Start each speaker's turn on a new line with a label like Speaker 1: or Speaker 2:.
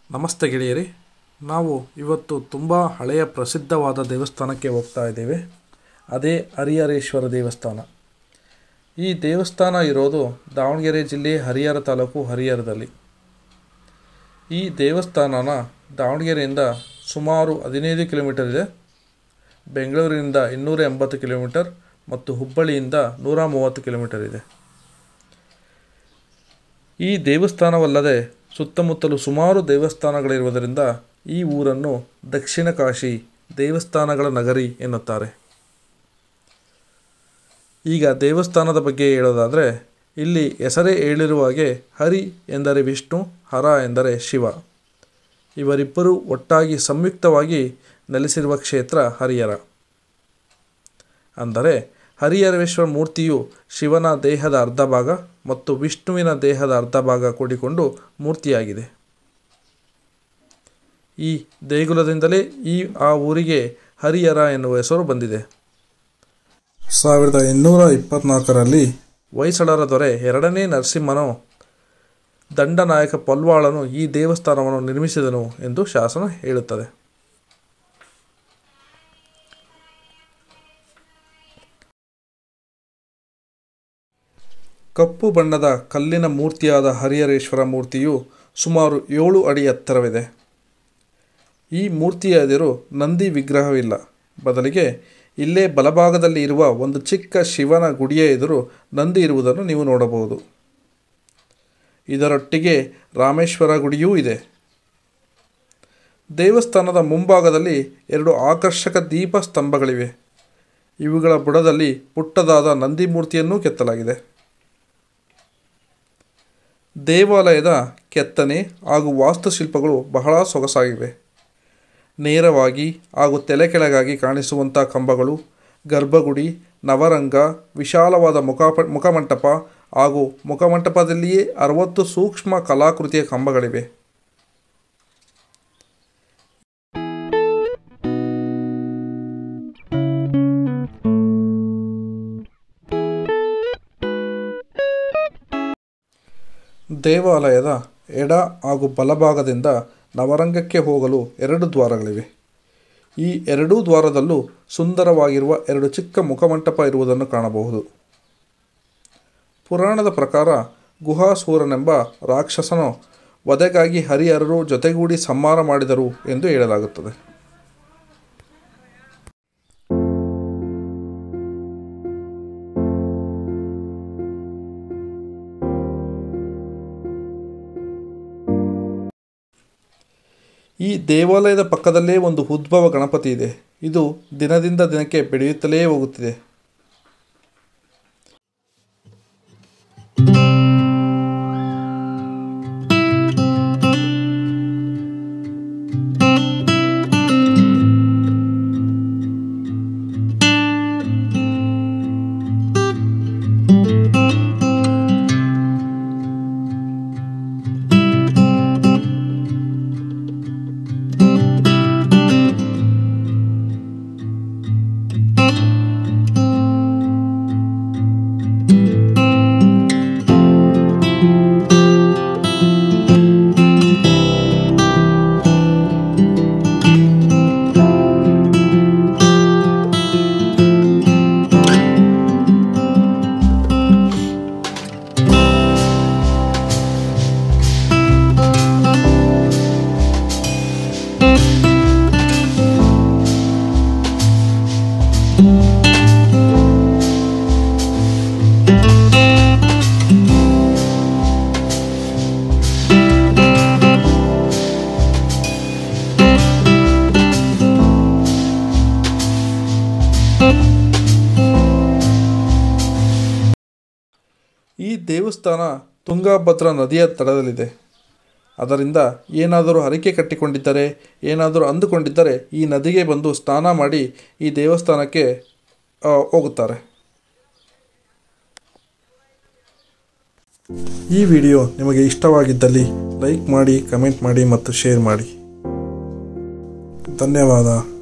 Speaker 1: ನಮಸ್ತೆ ಗೆಳೆಯರಿ ನಾವು ಇವತ್ತು ತುಂಬ ಹಳೆಯ ಪ್ರಸಿದ್ಧವಾದ ದೇವಸ್ಥಾನಕ್ಕೆ ಹೋಗ್ತಾ ಇದ್ದೇವೆ ಅದೇ ಹರಿಹರೇಶ್ವರ ದೇವಸ್ಥಾನ ಈ ದೇವಸ್ಥಾನ ಇರೋದು ದಾವಣಗೆರೆ ಜಿಲ್ಲೆ ಹರಿಹರ ತಾಲೂಕು ಹರಿಹರದಲ್ಲಿ ಈ ದೇವಸ್ಥಾನನ ದಾವಣಗೆರೆಯಿಂದ ಸುಮಾರು ಹದಿನೈದು ಕಿಲೋಮೀಟರ್ ಇದೆ ಬೆಂಗಳೂರಿನಿಂದ ಇನ್ನೂರ ಎಂಬತ್ತು ಕಿಲೋಮೀಟರ್ ಮತ್ತು ಹುಬ್ಬಳ್ಳಿಯಿಂದ ನೂರ ಮೂವತ್ತು ಕಿಲೋಮೀಟರ್ ಇದೆ ಈ ದೇವಸ್ಥಾನವಲ್ಲದೆ ಸುತ್ತಮುತ್ತಲು ಸುಮಾರು ದೇವಸ್ಥಾನಗಳಿರುವುದರಿಂದ ಈ ಊರನ್ನು ದಕ್ಷಿಣ ಕಾಶಿ ದೇವಸ್ಥಾನಗಳ ನಗರಿ ಎನ್ನುತ್ತಾರೆ ಈಗ ದೇವಸ್ಥಾನದ ಬಗ್ಗೆ ಹೇಳೋದಾದರೆ ಇಲ್ಲಿ ಹೆಸರೇ ಹೇಳಿರುವ ಹಾಗೆ ಹರಿ ಎಂದರೆ ವಿಷ್ಣು ಹರ ಎಂದರೆ ಶಿವ ಇವರಿಬ್ಬರು ಒಟ್ಟಾಗಿ ಸಂಯುಕ್ತವಾಗಿ ನೆಲೆಸಿರುವ ಕ್ಷೇತ್ರ ಹರಿಹರ ಅಂದರೆ ಹರಿಹರೇಶ್ವರ ಮೂರ್ತಿಯು ಶಿವನ ದೇಹದ ಅರ್ಧ ಭಾಗ ಮತ್ತು ವಿಷ್ಣುವಿನ ದೇಹದ ಅರ್ಧ ಭಾಗ ಕೂಡಿಕೊಂಡು ಮೂರ್ತಿಯಾಗಿದೆ ಈ ದೇಗುಲದಿಂದಲೇ ಈ ಆ ಊರಿಗೆ ಹರಿಹರ ಎನ್ನುವ ಹೆಸರು ಬಂದಿದೆ ಸಾವಿರದ ಇನ್ನೂರ ಇಪ್ಪತ್ನಾಲ್ಕರಲ್ಲಿ ಹೊಯ್ಸಳರ ದೊರೆ ಎರಡನೇ ನರಸಿಂಹನು ದಂಡನಾಯಕ ಪಲ್ವಾಳನು ಈ ದೇವಸ್ಥಾನವನ್ನು ನಿರ್ಮಿಸಿದನು ಎಂದು ಶಾಸನ ಹೇಳುತ್ತದೆ ಕಪ್ಪು ಬಣ್ಣದ ಕಲ್ಲಿನ ಮೂರ್ತಿಯಾದ ಹರಿಹರೇಶ್ವರ ಮೂರ್ತಿಯು ಸುಮಾರು ಏಳು ಅಡಿ ಎತ್ತರವಿದೆ ಈ ಮೂರ್ತಿಯ ಎದುರು ನಂದಿ ವಿಗ್ರಹವಿಲ್ಲ ಬದಲಿಗೆ ಇಲ್ಲೇ ಬಲಭಾಗದಲ್ಲಿ ಇರುವ ಒಂದು ಚಿಕ್ಕ ಶಿವನ ಗುಡಿಯ ಎದುರು ನಂದಿ ಇರುವುದನ್ನು ನೀವು ನೋಡಬಹುದು ಇದರೊಟ್ಟಿಗೆ ರಾಮೇಶ್ವರ ಗುಡಿಯೂ ಇದೆ ದೇವಸ್ಥಾನದ ಮುಂಭಾಗದಲ್ಲಿ ಎರಡು ಆಕರ್ಷಕ ದೀಪ ಸ್ತಂಭಗಳಿವೆ ಇವುಗಳ ಬುಡದಲ್ಲಿ ಪುಟ್ಟದಾದ ನಂದಿ ಮೂರ್ತಿಯನ್ನೂ ಕೆತ್ತಲಾಗಿದೆ ದೇವಾಲಯದ ಕೆತ್ತನೆ ಹಾಗೂ ವಾಸ್ತುಶಿಲ್ಪಗಳು ಬಹಳ ಸೊಗಸಾಗಿವೆ ನೇರವಾಗಿ ಹಾಗೂ ತಲೆ ಕೆಳಗಾಗಿ ಕಾಣಿಸುವಂಥ ಕಂಬಗಳು ಗರ್ಭಗುಡಿ ನವರಂಗ ವಿಶಾಲವಾದ ಮುಖ ಮುಖಮಂಟಪ ಹಾಗೂ ಮುಖಮಂಟಪದಲ್ಲಿಯೇ ಅರವತ್ತು ಸೂಕ್ಷ್ಮ ಕಲಾಕೃತಿಯ ಕಂಬಗಳಿವೆ ದೇವಾಲಯದ ಎಡ ಹಾಗೂ ಬಲಭಾಗದಿಂದ ನವರಂಗಕ್ಕೆ ಹೋಗಲು ಎರಡು ದ್ವಾರಗಳಿವೆ ಈ ಎರಡೂ ದ್ವಾರದಲ್ಲೂ ಸುಂದರವಾಗಿರುವ ಎರಡು ಚಿಕ್ಕ ಮುಖಮಂಟಪ ಇರುವುದನ್ನು ಕಾಣಬಹುದು ಪುರಾಣದ ಪ್ರಕಾರ ಗುಹಾಸೂರನೆಂಬ ರಾಕ್ಷಸನು ವಧೆಗಾಗಿ ಹರಿಹರರು ಜೊತೆಗೂಡಿ ಸಂಹಾರ ಮಾಡಿದರು ಎಂದು ಹೇಳಲಾಗುತ್ತದೆ ಈ ದೇವಾಲಯದ ಪಕ್ಕದಲ್ಲೇ ಒಂದು ಉದ್ಭವ ಗಣಪತಿ ಇದೆ ಇದು ದಿನದಿಂದ ದಿನಕ್ಕೆ ಬೆಳೆಯುತ್ತಲೇ ಹೋಗುತ್ತಿದೆ ಈ ದೇವಸ್ಥಾನ ತುಂಗಾಭದ್ರಾ ನದಿಯ ತಡದಲ್ಲಿದೆ ಅದರಿಂದ ಏನಾದರೂ ಹರಕೆ ಕಟ್ಟಿಕೊಂಡಿದ್ದರೆ ಏನಾದರೂ ಅಂದುಕೊಂಡಿದ್ದರೆ ಈ ನದಿಗೆ ಬಂದು ಸ್ನಾನ ಮಾಡಿ ಈ ದೇವಸ್ಥಾನಕ್ಕೆ ಆ, ಹೋಗುತ್ತಾರೆ ಈ ವಿಡಿಯೋ ನಿಮಗೆ ಇಷ್ಟವಾಗಿದ್ದಲ್ಲಿ ಲೈಕ್ ಮಾಡಿ ಕಮೆಂಟ್ ಮಾಡಿ ಮತ್ತು ಶೇರ್ ಮಾಡಿ ಧನ್ಯವಾದ